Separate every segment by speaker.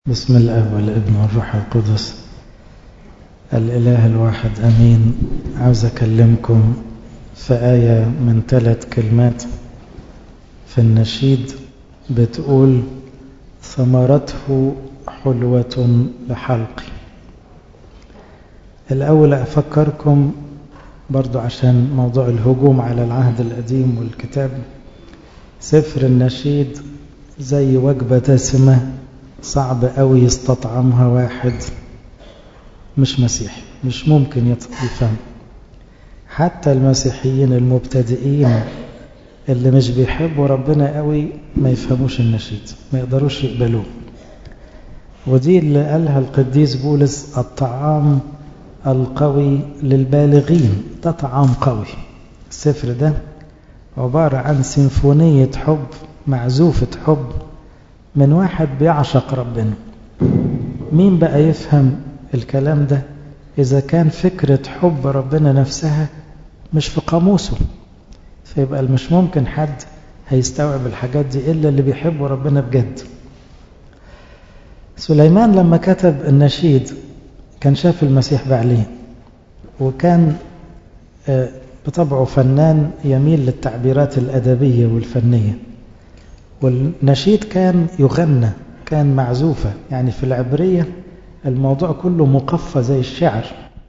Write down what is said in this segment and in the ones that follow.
Speaker 1: بسم الله والابن والروح القدس الإله الواحد أمين عاوز أكلمكم في آية من ثلاث كلمات في النشيد بتقول ثمرته حلوة لحلقي الأول أفكركم برضو عشان موضوع الهجوم على العهد القديم والكتاب سفر النشيد زي وجبة دسمة صعب قوي يستطعمها واحد مش مسيحي مش ممكن يفهم حتى المسيحيين المبتدئين اللي مش بيحبوا ربنا قوي ما يفهموش النشيد ما يقدروش يقبلوه ودي اللي قالها القديس بولس الطعام القوي للبالغين ده طعام قوي السفر ده عبارة عن سيمفونية حب معزوفة حب من واحد بيعشق ربنا مين بقى يفهم الكلام ده إذا كان فكرة حب ربنا نفسها مش في قاموسه فيبقى مش ممكن حد هيستوعب الحاجات دي إلا اللي بيحبوا ربنا بجد سليمان لما كتب النشيد كان شاف المسيح بعليه وكان بطبعه فنان يميل للتعبيرات الأدبية والفنية والنشيد كان يغنى كان معزوفة يعني في العبرية الموضوع كله مقفى زي الشعر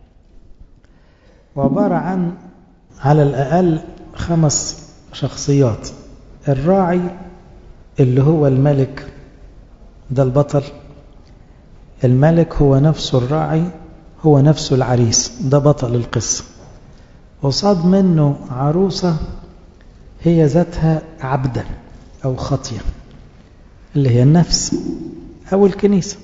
Speaker 1: وعبارة عن على الأقل خمس شخصيات الراعي اللي هو الملك ده البطل الملك هو نفسه الراعي هو نفسه العريس ده بطل القصة وصاد منه عروسة هي ذاتها عبدا أو خطية اللي هي النفس أو الكنيسة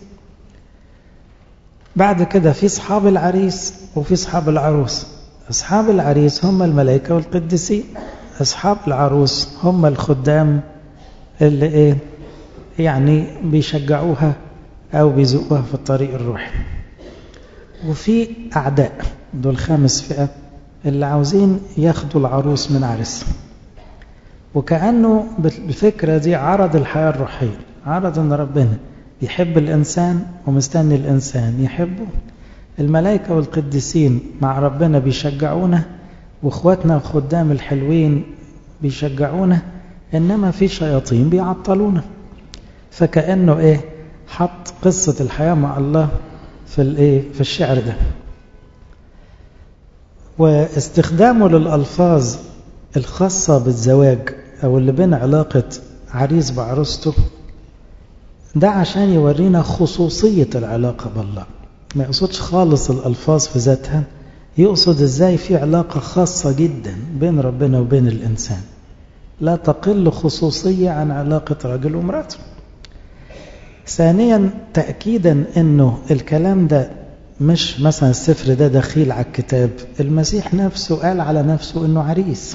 Speaker 1: بعد كده في أصحاب العريس وفي أصحاب العروس أصحاب العريس هم الملائكة والقديسين أصحاب العروس هم الخدام اللي إيه يعني بيشجعوها أو بيزقوها في الطريق الروحي وفي أعداء دول خامس فئة اللي عاوزين ياخدوا العروس من عريسها وكأنه بالفكرة دي عرض الحياة الروحية عرض أن ربنا يحب الإنسان ومستني الإنسان يحبه الملائكة والقديسين مع ربنا بيشجعونا وإخواتنا الخدام الحلوين بيشجعونا إنما في شياطين بيعطلونا فكأنه إيه حط قصة الحياة مع الله في الإيه في الشعر ده واستخدامه للألفاظ الخاصة بالزواج أو اللي بين علاقة عريس بعروسته ده عشان يورينا خصوصية العلاقة بالله ما يقصدش خالص الألفاظ في ذاتها يقصد إزاي في علاقة خاصة جدا بين ربنا وبين الإنسان لا تقل خصوصية عن علاقة رجل ومراته ثانيا تأكيدا أنه الكلام ده مش مثلا السفر ده دخيل على الكتاب المسيح نفسه قال على نفسه أنه عريس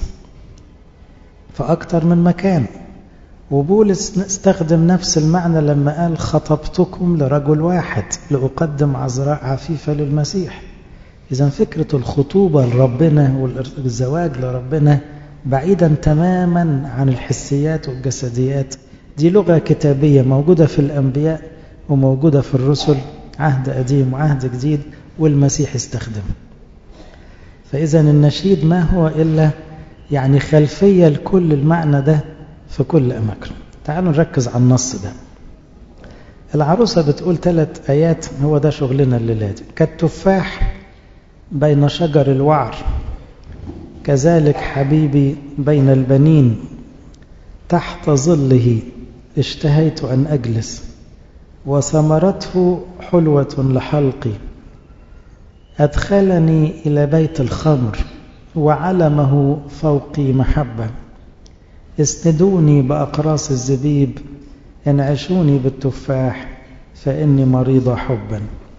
Speaker 1: فأكتر من مكان وبولس استخدم نفس المعنى لما قال خطبتكم لرجل واحد لأقدم عذراء عفيفة للمسيح إذا فكرة الخطوبة لربنا والزواج لربنا بعيدا تماما عن الحسيات والجسديات دي لغة كتابية موجودة في الأنبياء وموجودة في الرسل عهد قديم وعهد جديد والمسيح استخدم فإذا النشيد ما هو إلا يعني خلفية لكل المعنى ده في كل أماكن تعالوا نركز على النص ده العروسة بتقول ثلاث آيات هو ده شغلنا الليلة دي كالتفاح بين شجر الوعر كذلك حبيبي بين البنين تحت ظله اشتهيت أن أجلس وثمرته حلوة لحلقي أدخلني إلى بيت الخمر وعلمه فوقي محبة اسندوني بأقراص الزبيب انعشوني بالتفاح فإني مريضة حبا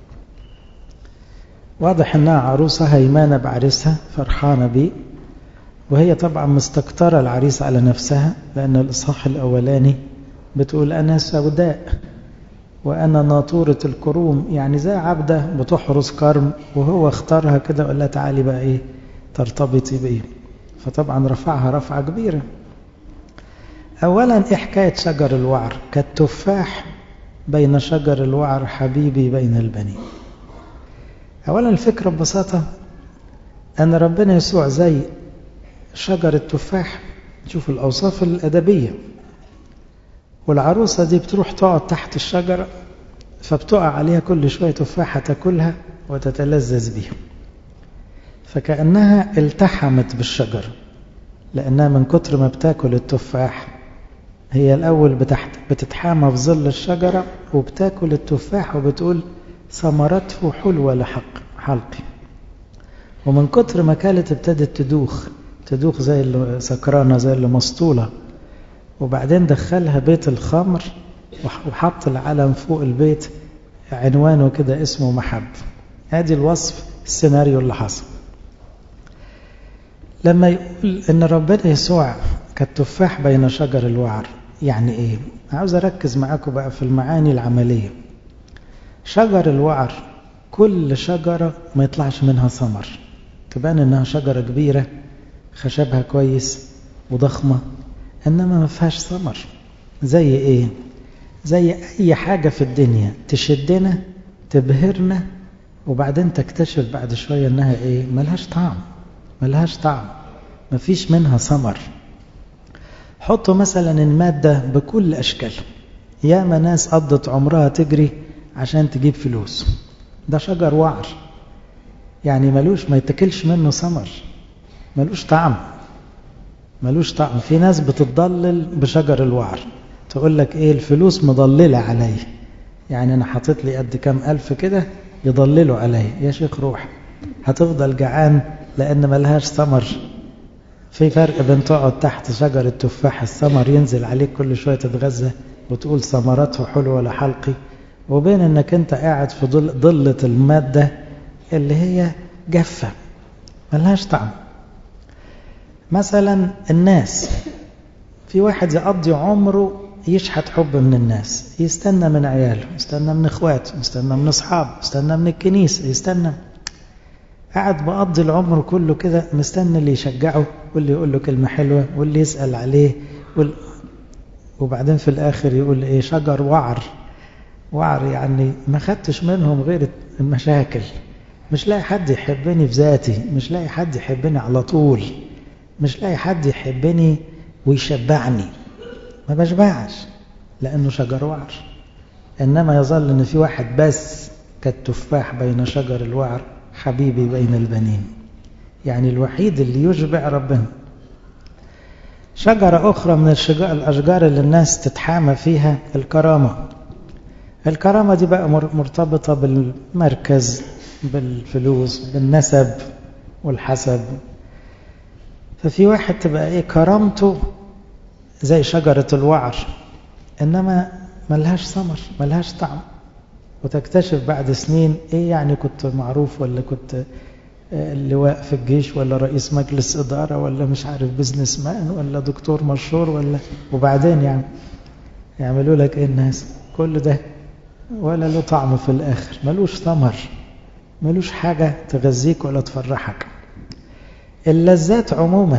Speaker 1: واضح أنها عروسة هيمانة بعريسها فرحانة بيه وهي طبعا مستكترة العريس على نفسها لأن الإصحاح الأولاني بتقول أنا سوداء وأنا ناطورة الكروم يعني زي عبدة بتحرس كرم وهو اختارها كده وقال لها تعالي بقى إيه ترتبطي بإيه فطبعا رفعها رفعة كبيرة أولا إيه حكاية شجر الوعر كالتفاح بين شجر الوعر حبيبي بين البنين أولا الفكرة ببساطة أن ربنا يسوع زي شجر التفاح تشوف الأوصاف الأدبية والعروسة دي بتروح تقعد تحت الشجرة فبتقع عليها كل شوية تفاحة تاكلها وتتلذذ بيها فكأنها التحمت بالشجرة لأنها من كتر ما بتاكل التفاح هي الأول بتحت بتتحامى في ظل الشجرة وبتاكل التفاح وبتقول ثمرته حلوة لحق حلقي ومن كتر ما كانت ابتدت تدوخ تدوخ زي اللي سكرانة زي اللي مسطولة وبعدين دخلها بيت الخمر وحط العلم فوق البيت عنوانه كده اسمه محب ادي الوصف السيناريو اللي حصل لما يقول ان ربنا يسوع كالتفاح بين شجر الوعر يعني ايه عاوز اركز معاكم بقى في المعاني العمليه شجر الوعر كل شجره ما يطلعش منها ثمر تبان انها شجره كبيره خشبها كويس وضخمه انما ما فيهاش ثمر زي ايه زي اي حاجه في الدنيا تشدنا تبهرنا وبعدين تكتشف بعد شويه انها ايه ملهاش طعم ملهاش طعم مفيش منها ثمر حطوا مثلا المادة بكل أشكالها ياما ناس قضت عمرها تجري عشان تجيب فلوس ده شجر وعر يعني ملوش ما يتكلش منه ثمر ملوش طعم ملوش طعم في ناس بتضلل بشجر الوعر تقول لك ايه الفلوس مضللة علي يعني انا حاطط لي قد كام الف كده يضللوا علي يا شيخ روح هتفضل جعان لان ملهاش ثمر في فرق بين تقعد تحت شجر التفاح الثمر ينزل عليك كل شوية تتغذى وتقول ثمرته حلوة لحلقي وبين انك انت قاعد في ضل ضلة المادة اللي هي جافة ملهاش طعم مثلا الناس في واحد يقضي عمره يشحت حب من الناس يستنى من عياله يستنى من اخواته يستنى من اصحابه يستنى من الكنيسة يستنى قاعد بقضي العمر كله كده مستني اللي يشجعه واللي يقول له كلمة حلوة واللي يسأل عليه وال... وبعدين في الآخر يقول إيه شجر وعر وعر يعني ما خدتش منهم غير المشاكل مش لاقي حد يحبني في ذاتي مش لاقي حد يحبني على طول مش لاقي حد يحبني ويشبعني ما بشبعش لأنه شجر وعر إنما يظل إن في واحد بس كالتفاح بين شجر الوعر حبيبي بين البنين يعني الوحيد اللي يشبع ربنا شجرة أخرى من الأشجار اللي الناس تتحامى فيها الكرامة الكرامة دي بقى مرتبطة بالمركز بالفلوس بالنسب والحسب ففي واحد تبقى ايه كرامته زي شجرة الوعر إنما ملهاش ثمر ملهاش طعم وتكتشف بعد سنين ايه يعني كنت معروف ولا كنت اللواء في الجيش ولا رئيس مجلس إدارة ولا مش عارف بزنس مان ولا دكتور مشهور ولا وبعدين يعني يعملوا لك ايه الناس كل ده ولا له طعم في الآخر ملوش ثمر ملوش حاجة تغذيك ولا تفرحك اللذات عموما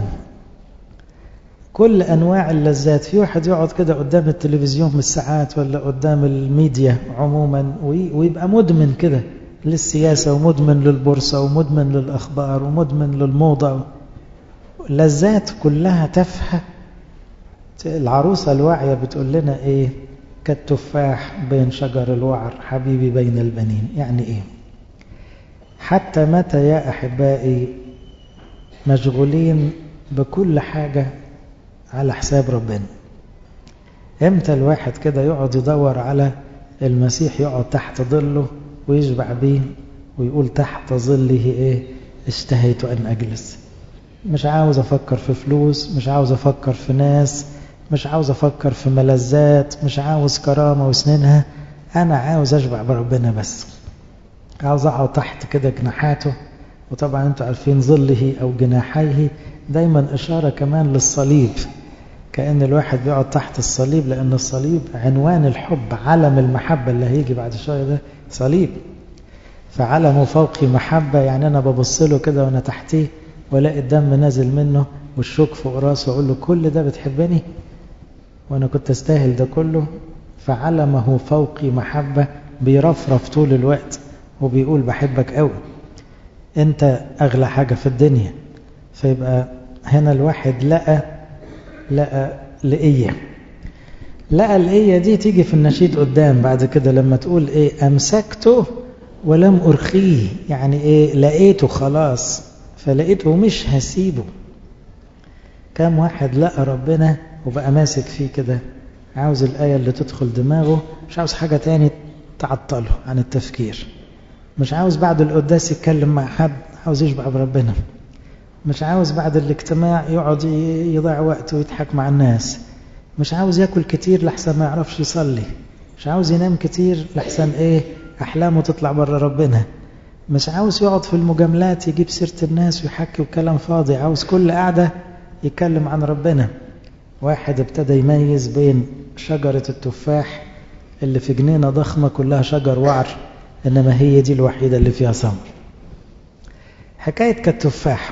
Speaker 1: كل أنواع اللذات في واحد يقعد كده قدام التلفزيون بالساعات ولا قدام الميديا عموما ويبقى مدمن كده للسياسة ومدمن للبورصة ومدمن للأخبار ومدمن للموضة لذات كلها تافهة العروسة الواعية بتقول لنا إيه كالتفاح بين شجر الوعر حبيبي بين البنين يعني إيه حتى متى يا أحبائي مشغولين بكل حاجة على حساب ربنا امتى الواحد كده يقعد يدور على المسيح يقعد تحت ظله ويشبع بيه ويقول تحت ظله ايه اشتهيت ان اجلس مش عاوز افكر في فلوس مش عاوز افكر في ناس مش عاوز افكر في ملذات مش عاوز كرامة وسنينها انا عاوز اشبع بربنا بس عاوز اقعد تحت كده جناحاته وطبعا انتوا عارفين ظله او جناحيه دايما اشارة كمان للصليب كأن الواحد بيقعد تحت الصليب لأن الصليب عنوان الحب علم المحبة اللي هيجي بعد شوية ده صليب فعلمه فوقي محبة يعني أنا ببص له كده وأنا تحتيه ولاقي الدم نازل منه والشوك فوق راسه وأقول له كل ده بتحبني وأنا كنت أستاهل ده كله فعلمه فوقي محبة بيرفرف طول الوقت وبيقول بحبك قوي انت اغلى حاجة في الدنيا فيبقى هنا الواحد لقى لقى لقية لقى الإيه دي تيجي في النشيد قدام بعد كده لما تقول إيه أمسكته ولم أرخيه يعني إيه لقيته خلاص فلقيته مش هسيبه كم واحد لقى ربنا وبقى ماسك فيه كده عاوز الآية اللي تدخل دماغه مش عاوز حاجة تاني تعطله عن التفكير مش عاوز بعد القداس يتكلم مع حد عاوز يشبع بربنا مش عاوز بعد الاجتماع يقعد يضيع وقته ويضحك مع الناس مش عاوز ياكل كتير لحسن ما يعرفش يصلي مش عاوز ينام كتير لحسن ايه احلامه تطلع بره ربنا مش عاوز يقعد في المجاملات يجيب سيرة الناس ويحكي وكلام فاضي عاوز كل قعدة يتكلم عن ربنا واحد ابتدى يميز بين شجرة التفاح اللي في جنينة ضخمة كلها شجر وعر إنما هي دي الوحيدة اللي فيها ثمر حكاية كالتفاح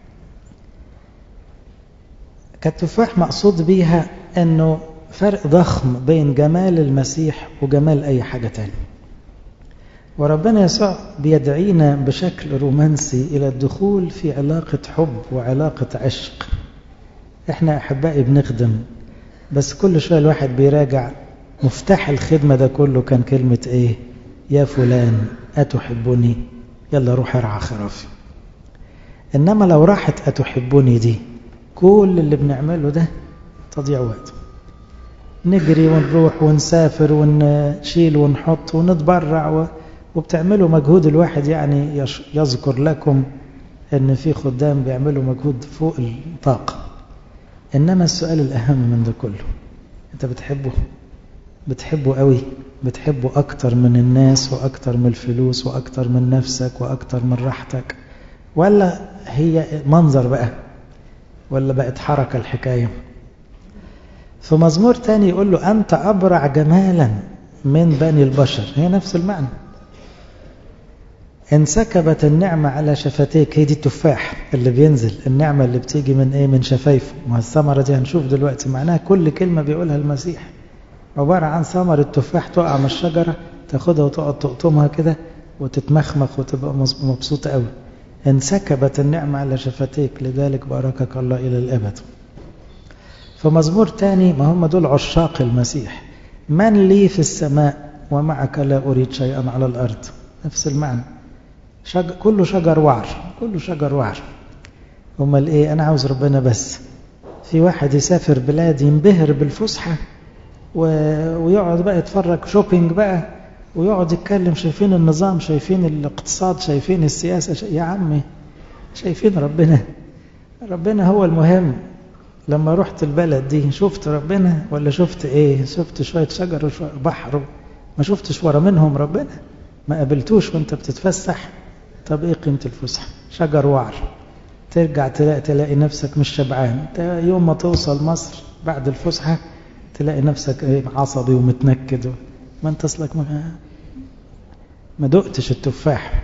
Speaker 1: كالتفاح مقصود بيها أنه فرق ضخم بين جمال المسيح وجمال أي حاجة تانية وربنا يسوع بيدعينا بشكل رومانسي إلى الدخول في علاقة حب وعلاقة عشق احنا أحبائي بنخدم بس كل شوية الواحد بيراجع مفتاح الخدمة ده كله كان كلمة ايه يا فلان أتحبني يلا روح ارعى خرافي إنما لو راحت أتحبني دي كل اللي بنعمله ده تضيع وقت نجري ونروح ونسافر ونشيل ونحط ونتبرع و... وبتعملوا مجهود الواحد يعني يش... يذكر لكم ان في خدام بيعملوا مجهود فوق الطاقة انما السؤال الاهم من ده كله انت بتحبه بتحبه قوي بتحبه اكتر من الناس واكتر من الفلوس واكتر من نفسك واكتر من راحتك ولا هي منظر بقى ولا بقت حركة الحكاية في مزمور تاني يقول له أنت أبرع جمالا من بني البشر هي نفس المعنى انسكبت النعمة على شفتيك هي دي التفاح اللي بينزل النعمة اللي بتيجي من ايه من شفايفه ما الثمرة دي هنشوف دلوقتي معناها كل كلمة بيقولها المسيح عبارة عن ثمرة تفاح تقع من الشجرة تاخدها وتقعد تقطمها كده وتتمخمخ وتبقى مبسوطة قوي انسكبت النعمة على شفتيك لذلك باركك الله إلى الأبد فمزمور تاني ما هم دول عشاق المسيح من لي في السماء ومعك لا أريد شيئا على الأرض نفس المعنى شج... كله شجر وعر كله شجر وعر امال ايه انا عاوز ربنا بس في واحد يسافر بلاد ينبهر بالفسحة و... ويقعد بقى يتفرج شوبينج بقى ويقعد يتكلم شايفين النظام شايفين الاقتصاد شايفين السياسة شا... يا عمي شايفين ربنا ربنا هو المهم لما رحت البلد دي شفت ربنا ولا شفت ايه شفت شوية شجر وشوية بحر ما شفتش ورا منهم ربنا ما قابلتوش وانت بتتفسح طب ايه قيمة الفسحة شجر وعر ترجع تلاقي, تلاقي نفسك مش شبعان يوم ما توصل مصر بعد الفسحة تلاقي نفسك ايه عصبي ومتنكد ما انت اصلك ما, ما دقتش التفاح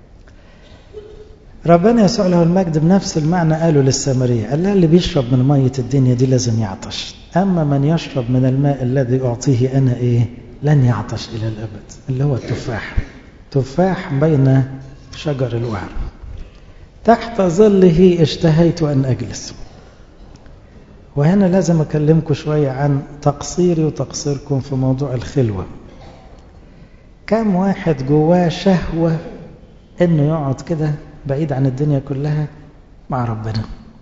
Speaker 1: ربنا يسوع له المجد بنفس المعنى قاله للسامرية قال لها اللي بيشرب من مية الدنيا دي لازم يعطش أما من يشرب من الماء الذي أعطيه أنا إيه لن يعطش إلى الأبد اللي هو التفاح تفاح بين شجر الوعر تحت ظله اشتهيت أن أجلس وهنا لازم أكلمكم شوية عن تقصيري وتقصيركم في موضوع الخلوة كم واحد جواه شهوة انه يقعد كده بعيد عن الدنيا كلها مع ربنا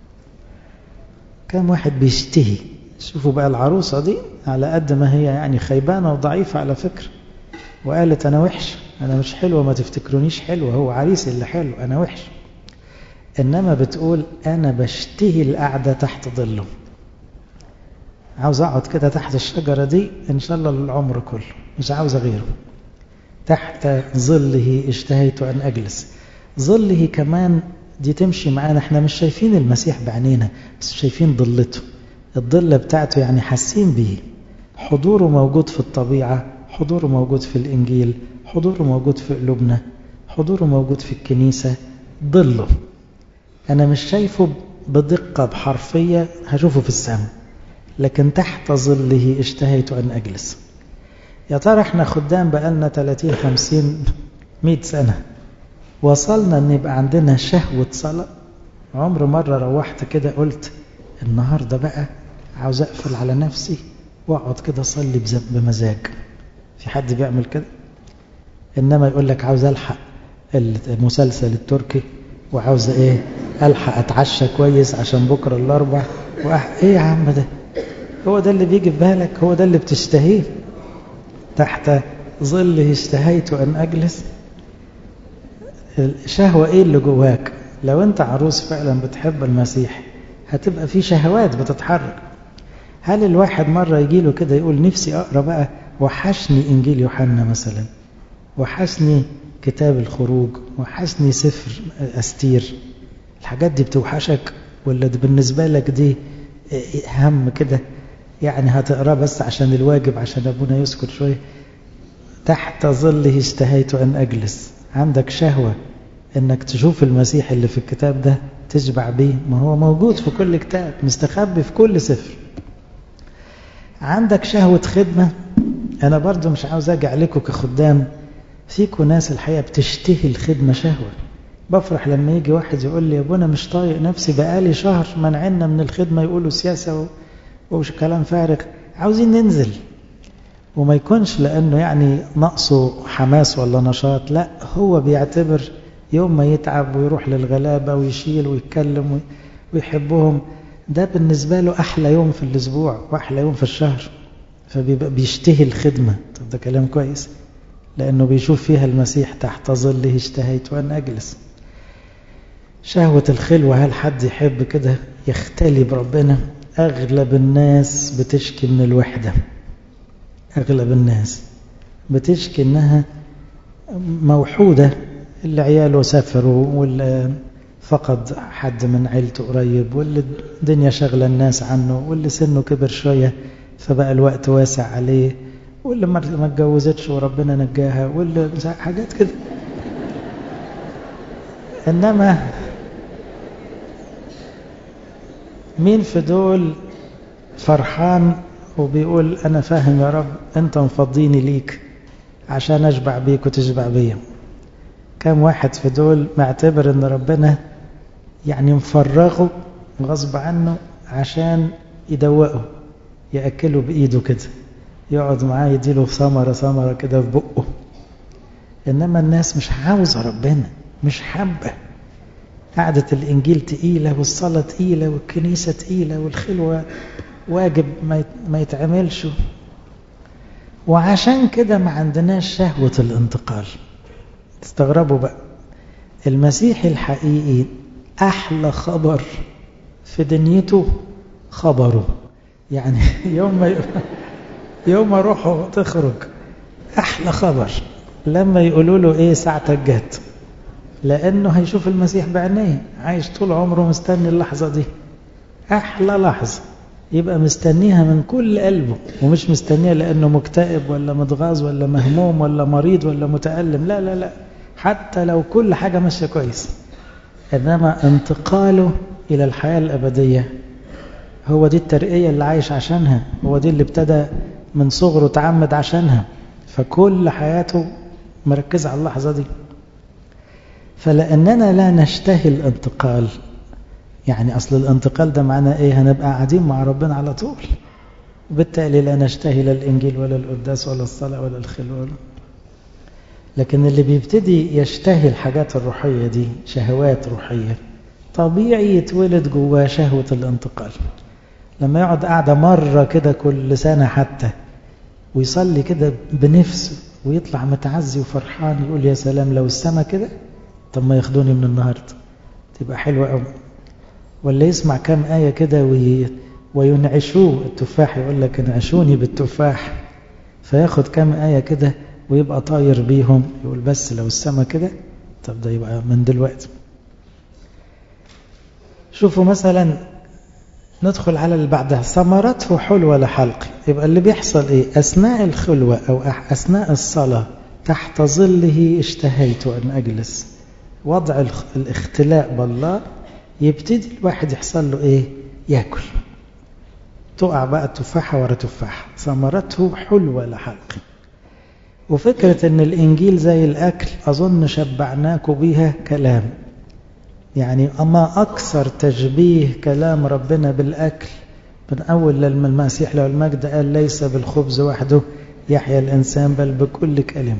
Speaker 1: كم واحد بيشتهي شوفوا بقى العروسة دي على قد ما هي يعني خيبانة وضعيفة على فكرة وقالت أنا وحش أنا مش حلوة ما تفتكرونيش حلوة هو عريسي اللي حلو أنا وحش إنما بتقول أنا بشتهي القعدة تحت ظله عاوز أقعد كده تحت الشجرة دي إن شاء الله العمر كله مش عاوز غيره تحت ظله اشتهيت أن أجلس ظله كمان دي تمشي معانا احنا مش شايفين المسيح بعينينا بس شايفين ظلته الظلة بتاعته يعني حاسين بيه حضوره موجود في الطبيعة حضوره موجود في الإنجيل حضوره موجود في قلوبنا حضوره موجود في الكنيسة ظله أنا مش شايفه بدقة بحرفية هشوفه في السماء لكن تحت ظله اشتهيت أن أجلس يا ترى احنا خدام بقالنا 30 50 100 سنة وصلنا ان يبقى عندنا شهوة صلاة عمر مرة روحت كده قلت النهاردة بقى عاوز اقفل على نفسي واقعد كده اصلي بمزاج في حد بيعمل كده انما يقول لك عاوز الحق المسلسل التركي وعاوز ايه الحق اتعشى كويس عشان بكره الاربع وأح... ايه يا عم ده هو ده اللي بيجي في بالك هو ده اللي بتشتهيه تحت ظله اشتهيت ان اجلس الشهوه ايه اللي جواك لو انت عروس فعلا بتحب المسيح هتبقى في شهوات بتتحرك هل الواحد مرة يجي له كده يقول نفسي أقرأ بقى وحشني إنجيل يوحنا مثلا وحشني كتاب الخروج وحشني سفر أستير الحاجات دي بتوحشك ولا دي بالنسبة لك دي هم كده يعني هتقراه بس عشان الواجب عشان أبونا يسكت شوية تحت ظله اشتهيت أن أجلس عندك شهوة انك تشوف المسيح اللي في الكتاب ده تشبع بيه ما هو موجود في كل كتاب مستخبي في كل سفر عندك شهوة خدمة أنا برضو مش عاوز أجي عليكم كخدام فيكم ناس الحقيقة بتشتهي الخدمة شهوة بفرح لما يجي واحد يقول لي يا ابونا مش طايق نفسي بقالي شهر منعنا من الخدمة يقولوا سياسة ومش كلام فارغ عاوزين ننزل وما يكونش لأنه يعني نقصه حماس ولا نشاط لا هو بيعتبر يوم ما يتعب ويروح للغلابة ويشيل ويتكلم ويحبهم ده بالنسبة له أحلى يوم في الأسبوع وأحلى يوم في الشهر فبيبقى بيشتهي الخدمة طب ده كلام كويس لأنه بيشوف فيها المسيح تحت ظله اشتهيت وأن أجلس شهوة الخلوة هل حد يحب كده يختلي بربنا أغلب الناس بتشكي من الوحدة أغلب الناس بتشكي إنها موحودة اللي عياله سافروا واللي فقد حد من عيلته قريب واللي الدنيا شغلة الناس عنه واللي سنه كبر شوية فبقى الوقت واسع عليه واللي ما اتجوزتش وربنا نجاها واللي حاجات كده إنما مين في دول فرحان وبيقول أنا فاهم يا رب أنت مفضيني ليك عشان أشبع بيك وتشبع بيا كم واحد في دول معتبر أن ربنا يعني مفرغه غصب عنه عشان يدوقه يأكله بإيده كده يقعد معاه يديله ثمرة ثمرة كده في بقه إنما الناس مش عاوزة ربنا مش حابة قعدة الإنجيل تقيلة والصلاة تقيلة والكنيسة تقيلة والخلوة واجب ما يتعملش وعشان كده ما عندناش شهوة الانتقال تستغربوا بقى المسيح الحقيقي أحلى خبر في دنيته خبره يعني يوم ما يوم ما روحه تخرج أحلى خبر لما يقولوا له إيه ساعتك جت لأنه هيشوف المسيح بعينيه عايش طول عمره مستني اللحظة دي أحلى لحظة يبقى مستنيها من كل قلبه ومش مستنيها لأنه مكتئب ولا متغاظ ولا مهموم ولا مريض ولا متألم لا لا لا حتى لو كل حاجة ماشية كويس إنما انتقاله إلى الحياة الأبدية هو دي الترقية اللي عايش عشانها هو دي اللي ابتدى من صغره تعمد عشانها فكل حياته مركزة على اللحظة دي فلأننا لا نشتهي الانتقال يعني أصل الانتقال ده معناه إيه هنبقى قاعدين مع ربنا على طول وبالتالي لا نشتهي لا الإنجيل ولا القداس ولا الصلاة ولا الخلوة ولا لكن اللي بيبتدي يشتهي الحاجات الروحية دي شهوات روحية طبيعي يتولد جواه شهوة الانتقال لما يقعد قاعدة مرة كده كل سنة حتى ويصلي كده بنفسه ويطلع متعزي وفرحان يقول يا سلام لو السما كده طب ما ياخدوني من النهاردة تبقى حلوة قوي ولا يسمع كام آية كده وي... وينعشوه التفاح يقول لك انعشوني بالتفاح فياخد كام آية كده ويبقى طاير بيهم يقول بس لو السما كده طب ده يبقى من دلوقتي شوفوا مثلا ندخل على اللي بعدها ثمرته حلوة لحلقي يبقى اللي بيحصل ايه أثناء الخلوة أو أثناء الصلاة تحت ظله اشتهيت أن أجلس وضع الاختلاء بالله يبتدي الواحد يحصل له ايه ياكل تقع بقى تفاحة ورا تفاحة ثمرته حلوة لحلقي وفكرة ان الانجيل زي الاكل اظن شبعناكم بيها كلام يعني اما اكثر تشبيه كلام ربنا بالاكل من اول لما المسيح له المجد قال ليس بالخبز وحده يحيا الانسان بل بكل كلمه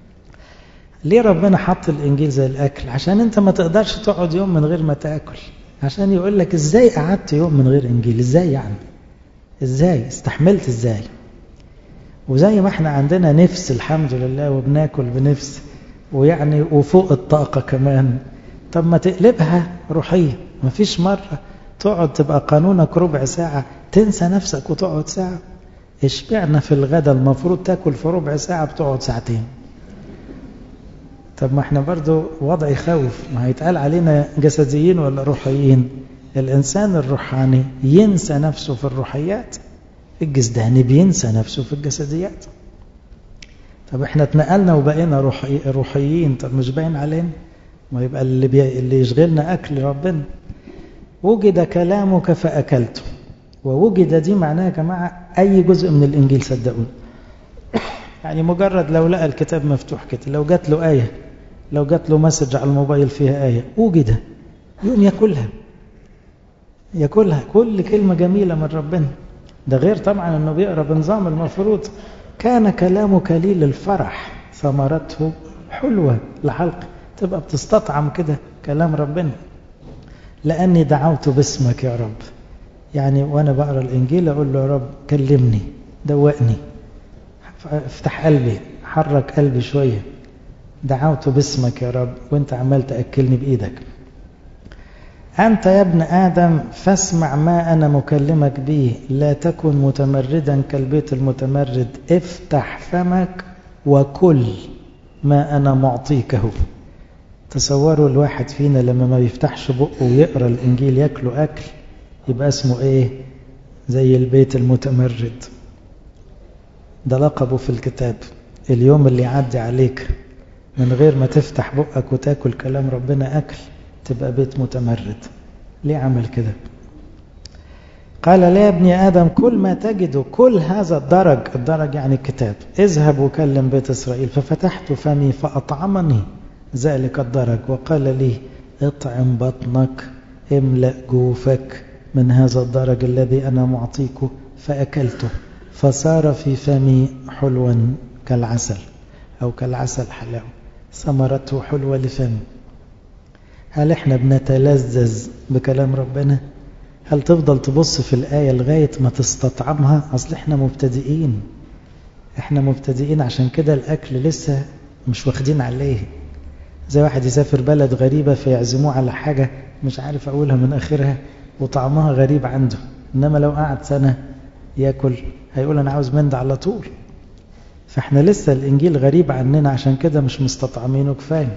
Speaker 1: ليه ربنا حط الانجيل زي الاكل عشان انت ما تقدرش تقعد يوم من غير ما تاكل عشان يقول لك ازاي قعدت يوم من غير انجيل ازاي يعني ازاي استحملت ازاي وزي ما احنا عندنا نفس الحمد لله وبناكل بنفس ويعني وفوق الطاقة كمان طب ما تقلبها روحية مفيش مرة تقعد تبقى قانونك ربع ساعة تنسى نفسك وتقعد ساعة اشبعنا في الغدا المفروض تاكل في ربع ساعة بتقعد ساعتين طب ما احنا برضو وضع يخوف ما هيتقال علينا جسديين ولا روحيين الإنسان الروحاني ينسى نفسه في الروحيات الجسداني بينسى نفسه في الجسديات طب احنا اتنقلنا وبقينا روحي روحيين طب مش باين علينا ما يبقى اللي, بي... اللي يشغلنا أكل ربنا وجد كلامك فأكلته ووجد دي معناها يا جماعة أي جزء من الإنجيل صدقوني يعني مجرد لو لقى الكتاب مفتوح كده لو جات له آية لو جات له مسج على الموبايل فيها آية وجد يقوم ياكلها ياكلها كل كلمة جميلة من ربنا ده غير طبعا انه بيقرا بنظام المفروض كان كلامه كليل الفرح ثمرته حلوة لحلق تبقى بتستطعم كده كلام ربنا لأني دعوت باسمك يا رب يعني وأنا بقرا الإنجيل أقول له يا رب كلمني دوقني افتح قلبي حرك قلبي شوية دعوت باسمك يا رب وانت عمال تأكلني بإيدك أنت يا ابن آدم فاسمع ما أنا مكلمك به لا تكن متمردا كالبيت المتمرد افتح فمك وكل ما أنا معطيكه تصوروا الواحد فينا لما ما بيفتحش بقه ويقرأ الإنجيل ياكله أكل يبقى اسمه إيه زي البيت المتمرد ده لقبه في الكتاب اليوم اللي يعدي عليك من غير ما تفتح بقك وتاكل كلام ربنا أكل تبقى بيت متمرد ليه عمل كده قال لا يا ابن آدم كل ما تجد كل هذا الدرج الدرج يعني الكتاب اذهب وكلم بيت إسرائيل ففتحت فمي فأطعمني ذلك الدرج وقال لي اطعم بطنك املأ جوفك من هذا الدرج الذي أنا معطيكه فأكلته فصار في فمي حلوا كالعسل أو كالعسل حلاوة ثمرته حلوة لفمي هل احنا بنتلذذ بكلام ربنا هل تفضل تبص في الآية لغاية ما تستطعمها أصل احنا مبتدئين احنا مبتدئين عشان كده الأكل لسه مش واخدين عليه زي واحد يسافر بلد غريبة فيعزموه على حاجة مش عارف أقولها من آخرها وطعمها غريب عنده إنما لو قعد سنة ياكل هيقول أنا عاوز من ده على طول فاحنا لسه الإنجيل غريب عننا عشان كده مش مستطعمينه كفاية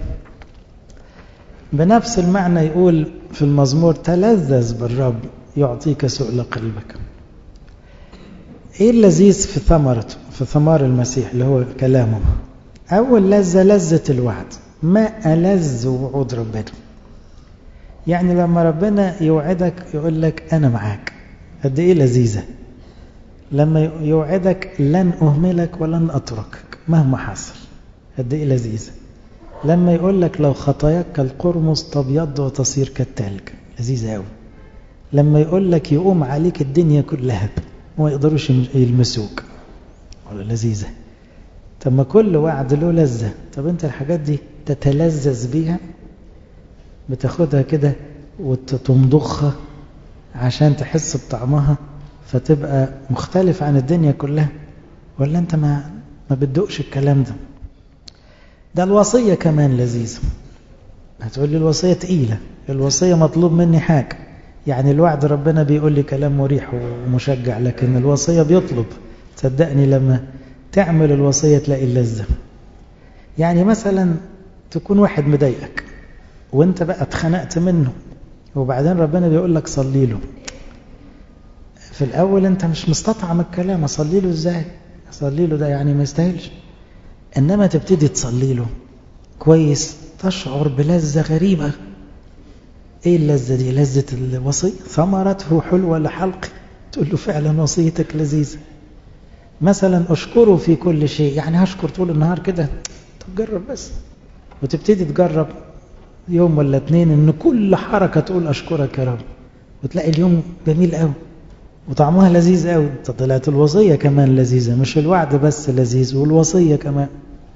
Speaker 1: بنفس المعنى يقول في المزمور تلذذ بالرب يعطيك سؤل قلبك ايه اللذيذ في ثمرته في ثمار المسيح اللي هو كلامه اول لذة لذة الوعد ما ألذ وعود ربنا يعني لما ربنا يوعدك يقول لك أنا معاك قد إيه لذيذة لما يوعدك لن أهملك ولن أتركك مهما حصل قد إيه لذيذة لما يقول لك لو خطاياك كالقرمز تبيض وتصير كالتلج لذيذة قوي لما يقول لك يقوم عليك الدنيا كلها وما يقدروش يلمسوك ولا لذيذة طب ما كل وعد له لذة طب انت الحاجات دي تتلذذ بيها بتاخدها كده وتمضخها عشان تحس بطعمها فتبقى مختلف عن الدنيا كلها ولا انت ما ما بتدوقش الكلام ده ده الوصية كمان لذيذة هتقول لي الوصية تقيلة الوصية مطلوب مني حاجة يعني الوعد ربنا بيقول لي كلام مريح ومشجع لكن الوصية بيطلب صدقني لما تعمل الوصية تلاقي اللذة يعني مثلا تكون واحد مضايقك وانت بقى اتخنقت منه وبعدين ربنا بيقول لك صلي له في الاول انت مش مستطعم الكلام اصلي له ازاي اصلي له ده يعني ما يستاهلش انما تبتدي تصلي له كويس تشعر بلذة غريبة ايه اللذة دي لذة الوصية ثمرته حلوة لحلقي تقول له فعلا وصيتك لذيذة مثلا اشكره في كل شيء يعني هشكر طول النهار كده طب جرب بس وتبتدي تجرب يوم ولا اتنين ان كل حركة تقول اشكرك يا رب وتلاقي اليوم جميل قوي وطعمها لذيذ قوي طلعت الوصية كمان لذيذة مش الوعد بس لذيذ والوصية كمان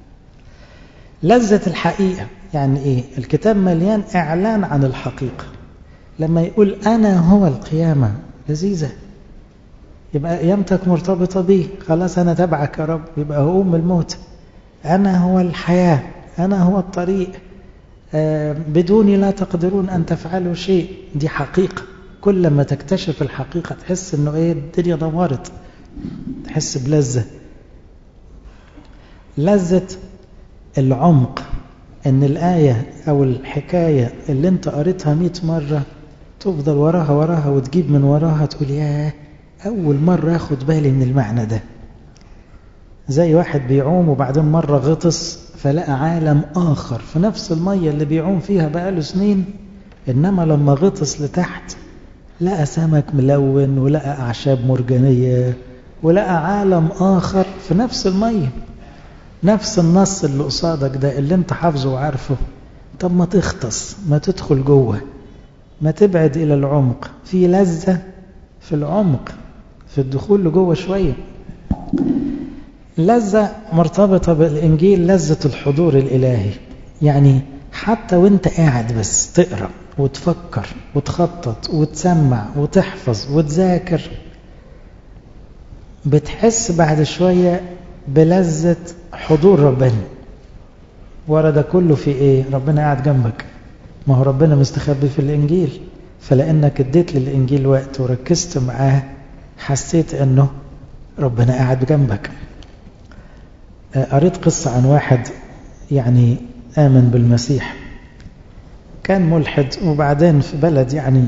Speaker 1: لذة الحقيقة يعني ايه الكتاب مليان اعلان عن الحقيقة لما يقول انا هو القيامة لذيذة يبقى قيامتك مرتبطة بيه خلاص انا تبعك يا رب يبقى هقوم الموت انا هو الحياة انا هو الطريق آه بدوني لا تقدرون ان تفعلوا شيء دي حقيقة كل ما تكتشف الحقيقة تحس انه ايه الدنيا دمرت تحس بلذة لذة العمق ان الآية او الحكاية اللي انت قريتها مئة مرة تفضل وراها وراها وتجيب من وراها تقول ياه اول مرة اخد بالي من المعنى ده زي واحد بيعوم وبعدين مرة غطس فلقى عالم آخر في نفس المية اللي بيعوم فيها بقاله سنين إنما لما غطس لتحت لقى سمك ملون ولقى أعشاب مرجانية ولقى عالم آخر في نفس المية نفس النص اللي قصادك ده اللي انت حافظه وعارفه طب ما تختص ما تدخل جوه ما تبعد إلى العمق في لذة في العمق في الدخول لجوه شوية لذة مرتبطة بالإنجيل لذة الحضور الإلهي يعني حتى وانت قاعد بس تقرأ وتفكر وتخطط وتسمع وتحفظ وتذاكر بتحس بعد شوية بلذة حضور ربنا ورا ده كله في ايه ربنا قاعد جنبك ما هو ربنا مستخبي في الإنجيل فلأنك اديت للإنجيل وقت وركزت معاه حسيت أنه ربنا قاعد جنبك قريت قصة عن واحد يعني آمن بالمسيح كان ملحد وبعدين في بلد يعني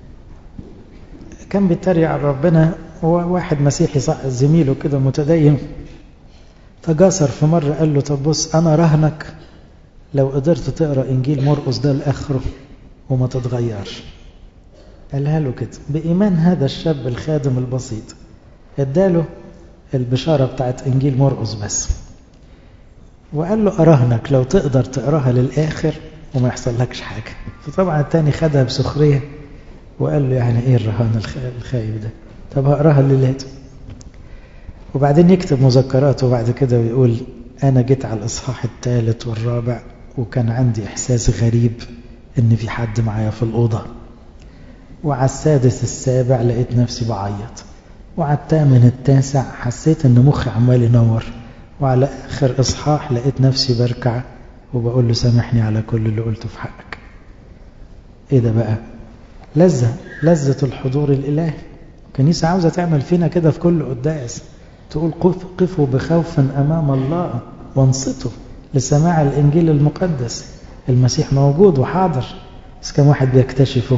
Speaker 1: كان بيتريق على ربنا وواحد مسيحي زميله كده متدين فجاسر في مرة قال له طب بص أنا رهنك لو قدرت تقرأ إنجيل مرقس ده لآخره وما تتغيرش قالها له كده بإيمان هذا الشاب الخادم البسيط اداله البشارة بتاعت إنجيل مرقس بس وقال له أراهنك لو تقدر تقراها للآخر وما يحصل لكش حاجة فطبعا التاني خدها بسخرية وقال له يعني ايه الرهان الخايب ده طب هقراها الليلات وبعدين يكتب مذكراته بعد كده ويقول أنا جيت على الإصحاح الثالث والرابع وكان عندي إحساس غريب إن في حد معايا في الأوضة وعلى السادس السابع لقيت نفسي بعيط وعلى الثامن التاسع حسيت إن مخي عمال ينور وعلى آخر إصحاح لقيت نفسي بركع وبقول له سامحني على كل اللي قلته في حقك إيه ده بقى لذة لذة الحضور الإلهي الكنيسة عاوزة تعمل فينا كده في كل قداس تقول قف قفوا بخوف أمام الله وانصتوا لسماع الإنجيل المقدس المسيح موجود وحاضر بس كم واحد بيكتشفه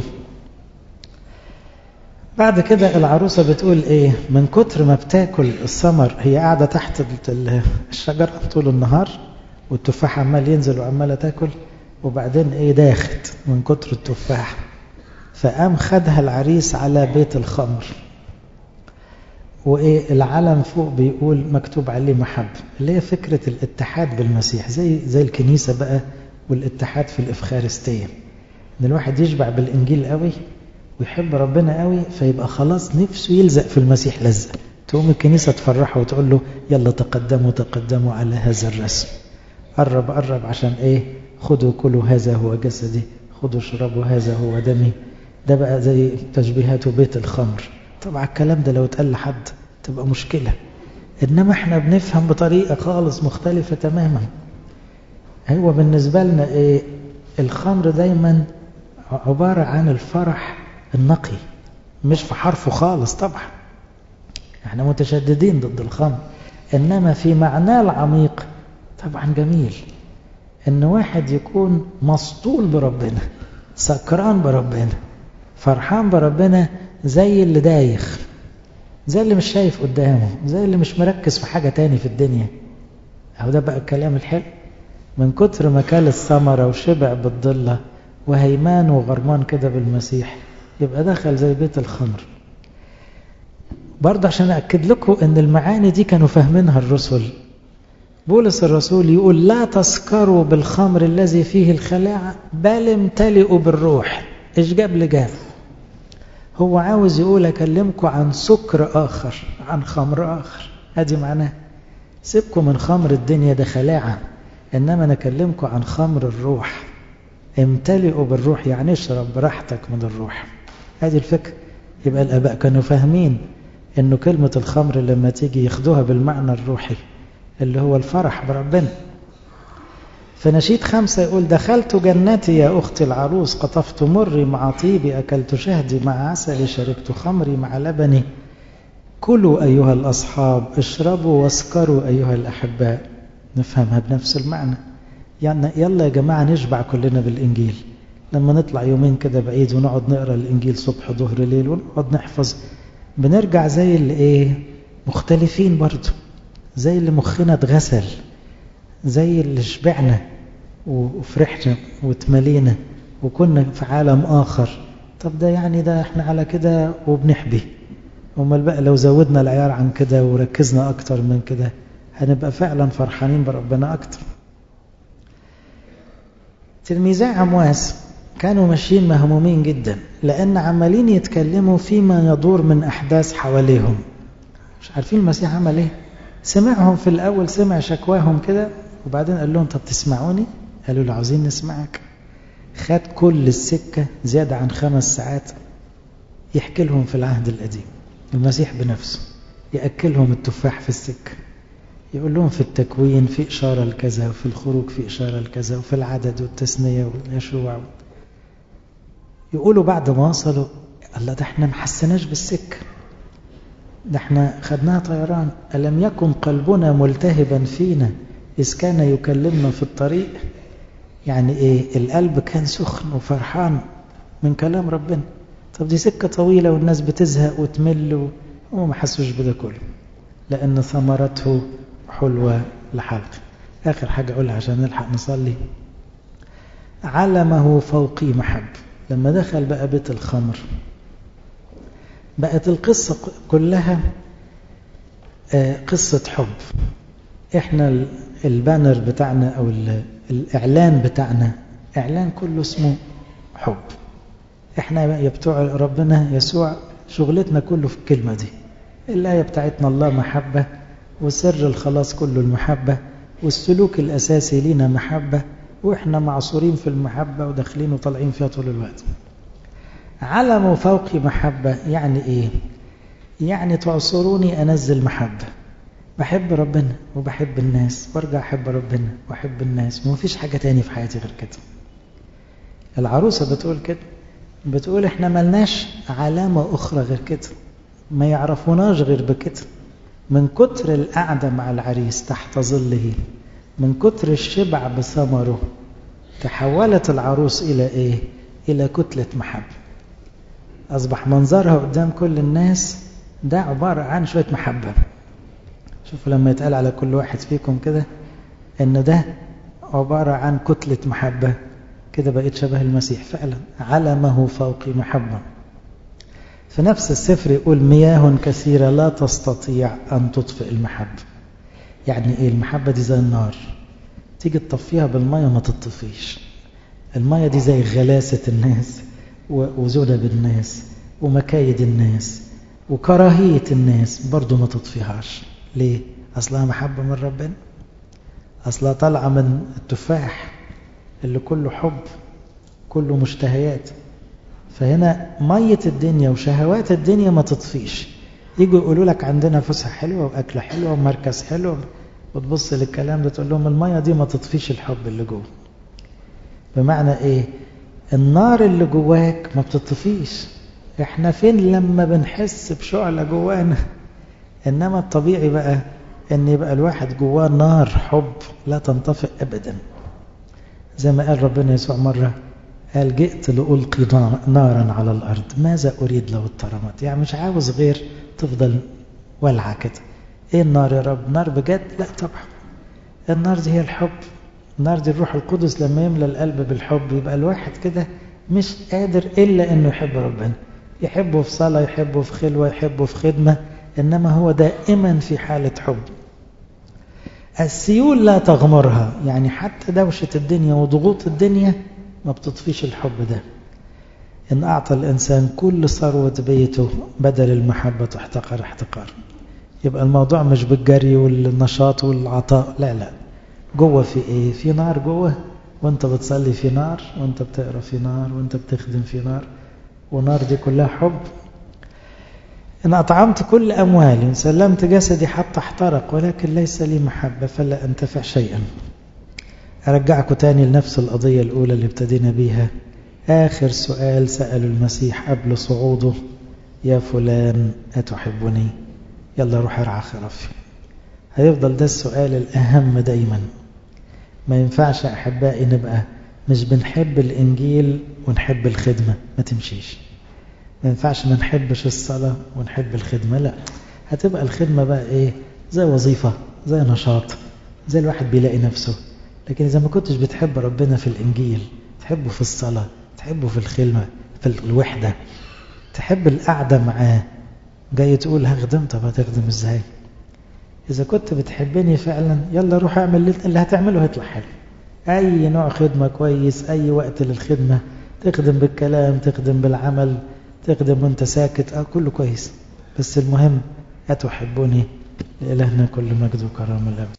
Speaker 1: بعد كده العروسة بتقول ايه من كتر ما بتاكل الثمر هي قاعدة تحت الشجرة طول النهار والتفاح عمال ينزل وعمالة تاكل وبعدين ايه داخت من كتر التفاح فقام خدها العريس على بيت الخمر وايه العلم فوق بيقول مكتوب عليه محبة اللي هي فكرة الاتحاد بالمسيح زي زي الكنيسة بقى والاتحاد في الإفخارستية ان الواحد يشبع بالإنجيل قوي ويحب ربنا قوي فيبقى خلاص نفسه يلزق في المسيح لزق تقوم الكنيسة تفرحه وتقول له يلا تقدموا تقدموا على هذا الرسم قرب قرب عشان ايه خذوا كلوا هذا هو جسدي خذوا اشربوا هذا هو دمي ده بقى زي تشبيهات بيت الخمر طبعا الكلام ده لو اتقال لحد تبقى مشكلة إنما احنا بنفهم بطريقة خالص مختلفة تماما هو بالنسبة لنا ايه الخمر دايما عبارة عن الفرح النقي مش في حرفه خالص طبعا احنا متشددين ضد الخمر انما في معناه العميق طبعا جميل ان واحد يكون مسطول بربنا سكران بربنا فرحان بربنا زي اللي دايخ زي اللي مش شايف قدامه زي اللي مش مركز في حاجة تاني في الدنيا اهو ده بقى الكلام الحلو من كتر ما كل الثمرة وشبع بالضلة وهيمان وغرمان كده بالمسيح يبقى دخل زي بيت الخمر برضه عشان أكد لكم أن المعاني دي كانوا فاهمينها الرسل بولس الرسول يقول لا تسكروا بالخمر الذي فيه الخلاعة بل امتلئوا بالروح إيش جاب لجاب هو عاوز يقول أكلمكم عن سكر آخر عن خمر آخر هذه معناه سيبكم من خمر الدنيا ده خلاعة إنما أنا أكلمكم عن خمر الروح امتلئوا بالروح يعني اشرب براحتك من الروح هذه الفكرة يبقى الآباء كانوا فاهمين إنه كلمة الخمر لما تيجي ياخدوها بالمعنى الروحي اللي هو الفرح بربنا فنشيد خمسة يقول دخلت جنتي يا أختي العروس قطفت مري مع طيبي أكلت شهدي مع عسلي شربت خمري مع لبني كلوا أيها الأصحاب اشربوا واسكروا أيها الأحباء نفهمها بنفس المعنى يعني يلا يا جماعة نشبع كلنا بالإنجيل لما نطلع يومين كده بعيد ونقعد نقرأ الإنجيل صبح ظهر ليل ونقعد نحفظ بنرجع زي اللي إيه مختلفين برضه زي اللي مخنا اتغسل زي اللي شبعنا وفرحنا واتملينا وكنا في عالم آخر طب ده يعني ده احنا على كده وبنحبي امال بقى لو زودنا العيار عن كده وركزنا أكتر من كده هنبقى فعلا فرحانين بربنا أكتر تلميذي عمواس كانوا ماشيين مهمومين جدا لأن عمالين يتكلموا فيما يدور من أحداث حواليهم مش عارفين المسيح عمل ايه سمعهم في الأول سمع شكواهم كده وبعدين قال لهم طب تسمعوني قالوا له عاوزين نسمعك خد كل السكة زيادة عن خمس ساعات يحكي لهم في العهد القديم المسيح بنفسه يأكلهم التفاح في السكة يقول لهم في التكوين في إشارة لكذا وفي الخروج في إشارة لكذا وفي العدد والتثنية واليشوع يقولوا بعد ما وصلوا الله ده احنا محسناش بالسكة ده احنا خدناها طيران ألم يكن قلبنا ملتهبا فينا إذ كان يكلمنا في الطريق يعني ايه القلب كان سخن وفرحان من كلام ربنا طب دي سكة طويلة والناس بتزهق وتمل وهم ما حسوش بده كله لأن ثمرته حلوة لحلق آخر حاجة أقولها عشان نلحق نصلي علمه فوقي محب لما دخل بقى بيت الخمر بقت القصة كلها قصة حب احنا البانر بتاعنا او الاعلان بتاعنا اعلان كله اسمه حب احنا يا بتوع ربنا يسوع شغلتنا كله في الكلمة دي الآية بتاعتنا الله محبة وسر الخلاص كله المحبة والسلوك الأساسي لنا محبة وإحنا معصورين في المحبة وداخلين وطالعين فيها طول الوقت علم فوقي محبة يعني إيه يعني تعصروني أنزل محبة بحب ربنا وبحب الناس وارجع أحب ربنا وأحب الناس ومفيش حاجة تاني في حياتي غير كده العروسة بتقول كده بتقول احنا ملناش علامة أخرى غير كده ما يعرفوناش غير بكده من كتر القعدة مع العريس تحت ظله من كتر الشبع بثمره تحولت العروس إلى إيه؟ إلى كتلة محبة أصبح منظرها قدام كل الناس ده عبارة عن شوية محبة شوفوا لما يتقال على كل واحد فيكم كده إن ده عبارة عن كتلة محبة كده بقيت شبه المسيح فعلا علمه فوقي محبة في نفس السفر يقول مياه كثيرة لا تستطيع أن تطفئ المحبة يعني إيه المحبة دي زي النار تيجي تطفيها بالمية ما تطفيش المية دي زي غلاسة الناس وذنب الناس ومكايد الناس وكراهية الناس برضو ما تطفيهاش ليه؟ أصلها محبة من ربنا أصلها طالعة من التفاح اللي كله حب كله مشتهيات فهنا مية الدنيا وشهوات الدنيا ما تطفيش يجوا يقولوا لك عندنا فسحة حلوة وأكلة حلوة ومركز حلو وتبص للكلام ده تقول لهم المية دي ما تطفيش الحب اللي جوه بمعنى ايه النار اللي جواك ما بتطفيش احنا فين لما بنحس بشعلة جوانا انما الطبيعي بقى ان يبقى الواحد جواه نار حب لا تنطفئ ابدا زي ما قال ربنا يسوع مرة قال جئت لألقي نارا على الأرض ماذا أريد لو اترمت يعني مش عاوز غير تفضل ولعة كده ايه النار يا رب نار بجد لا طبعا النار دي هي الحب النار دي الروح القدس لما يملى القلب بالحب يبقى الواحد كده مش قادر إلا أنه يحب ربنا يحبه في صلاة يحبه في خلوة يحبه في خدمة إنما هو دائما في حالة حب السيول لا تغمرها يعني حتى دوشة الدنيا وضغوط الدنيا ما بتطفيش الحب ده إن أعطى الإنسان كل ثروة بيته بدل المحبة تحتقر احتقار يبقى الموضوع مش بالجري والنشاط والعطاء لا لا جوه في ايه في نار جوه وانت بتصلي في نار وانت بتقرا في نار وانت بتخدم في نار ونار دي كلها حب إن أطعمت كل أموالي إن سلمت جسدي حتى احترق ولكن ليس لي محبة فلا أنتفع شيئا أرجعكم تاني لنفس القضية الأولى اللي ابتدينا بيها آخر سؤال سأله المسيح قبل صعوده يا فلان أتحبني يلا روح ارعى خرافي هيفضل ده السؤال الأهم دايما ما ينفعش أحبائي نبقى مش بنحب الإنجيل ونحب الخدمة ما تمشيش ما ينفعش ما نحبش الصلاة ونحب الخدمة لا هتبقى الخدمة بقى إيه زي وظيفة زي نشاط زي الواحد بيلاقي نفسه لكن إذا ما كنتش بتحب ربنا في الإنجيل تحبه في الصلاة تحبه في الخدمة في الوحدة تحب القعدة معاه جاي تقول هخدم طب هتخدم ازاي إذا كنت بتحبني فعلا يلا روح اعمل اللي هتعمله هيطلع حلو أي نوع خدمة كويس أي وقت للخدمة تخدم بالكلام تخدم بالعمل تخدم وانت ساكت اه كله كويس بس المهم أتحبني لإلهنا كل مجد وكرامة الأبد